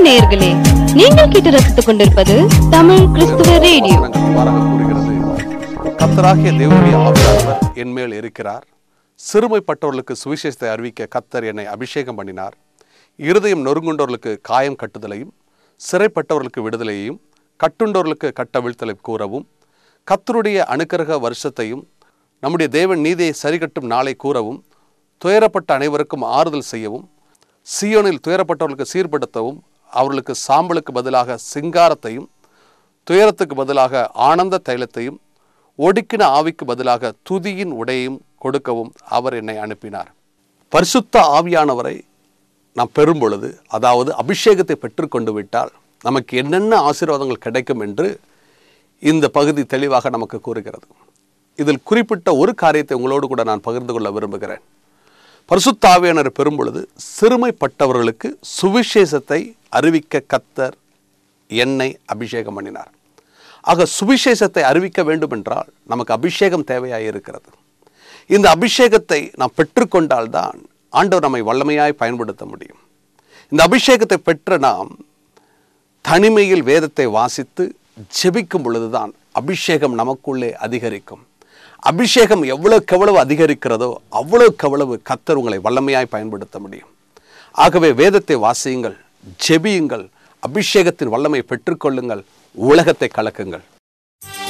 நேயர்களே நீங்கள் கேட்டு ரசித்துக் கொண்டிருப்பது தமிழ் கிறிஸ்துவ ரேடியோ வசனங்கள் இவ்வாறாக கூறுகிறது கத்தராகிய தேவனுடைய ஆவியானவர் என் மேல் இருக்கிறார் சிறுமைப்பட்டவர்களுக்கு சுவிசேஷத்தை அறிவிக்க கத்தர் என்னை அபிஷேகம் பண்ணினார் இருதயம் நொறுங்குண்டவர்களுக்கு காயம் கட்டுதலையும் சிறைப்பட்டவர்களுக்கு விடுதலையையும் கட்டுண்டவர்களுக்கு கட்டவிழ்த்தலை கூறவும் கத்தருடைய அனுக்கிரக வருஷத்தையும் நம்முடைய தேவன் நீதியை சரிகட்டும் நாளை கூறவும் துயரப்பட்ட அனைவருக்கும் ஆறுதல் செய்யவும் சியோனில் துயரப்பட்டவர்களுக்கு சீர்படுத்தவும் அவர்களுக்கு சாம்பலுக்கு பதிலாக சிங்காரத்தையும் துயரத்துக்கு பதிலாக ஆனந்த தைலத்தையும் ஒடுக்கின ஆவிக்கு பதிலாக துதியின் உடையையும் கொடுக்கவும் அவர் என்னை அனுப்பினார் பரிசுத்த ஆவியானவரை நாம் பெறும் பொழுது அதாவது அபிஷேகத்தை பெற்றுக்கொண்டு விட்டால் நமக்கு என்னென்ன ஆசீர்வாதங்கள் கிடைக்கும் என்று இந்த பகுதி தெளிவாக நமக்கு கூறுகிறது இதில் குறிப்பிட்ட ஒரு காரியத்தை உங்களோடு கூட நான் பகிர்ந்து கொள்ள விரும்புகிறேன் பரிசுத்த ஆவியானவர் பெறும் பொழுது சிறுமைப்பட்டவர்களுக்கு சுவிசேஷத்தை அறிவிக்க கத்தர் என்னை அபிஷேகம் பண்ணினார் ஆக சுவிசேஷத்தை அறிவிக்க வேண்டும் என்றால் நமக்கு அபிஷேகம் தேவையாக இருக்கிறது இந்த அபிஷேகத்தை நாம் பெற்றுக்கொண்டால்தான் ஆண்டவர் நம்மை வல்லமையாய் பயன்படுத்த முடியும் இந்த அபிஷேகத்தை பெற்ற நாம் தனிமையில் வேதத்தை வாசித்து ஜெபிக்கும் பொழுதுதான் அபிஷேகம் நமக்குள்ளே அதிகரிக்கும் அபிஷேகம் எவ்வளவுக்கு எவ்வளவு அதிகரிக்கிறதோ அவ்வளவுக்கு அவ்வளவு கத்தர் உங்களை வல்லமையாய் பயன்படுத்த முடியும் ஆகவே வேதத்தை வாசியுங்கள் ஜெபியுங்கள் அபிஷேகத்தின் வல்லமை பெற்றுக்கொள்ளுங்கள் உலகத்தை கலக்குங்கள்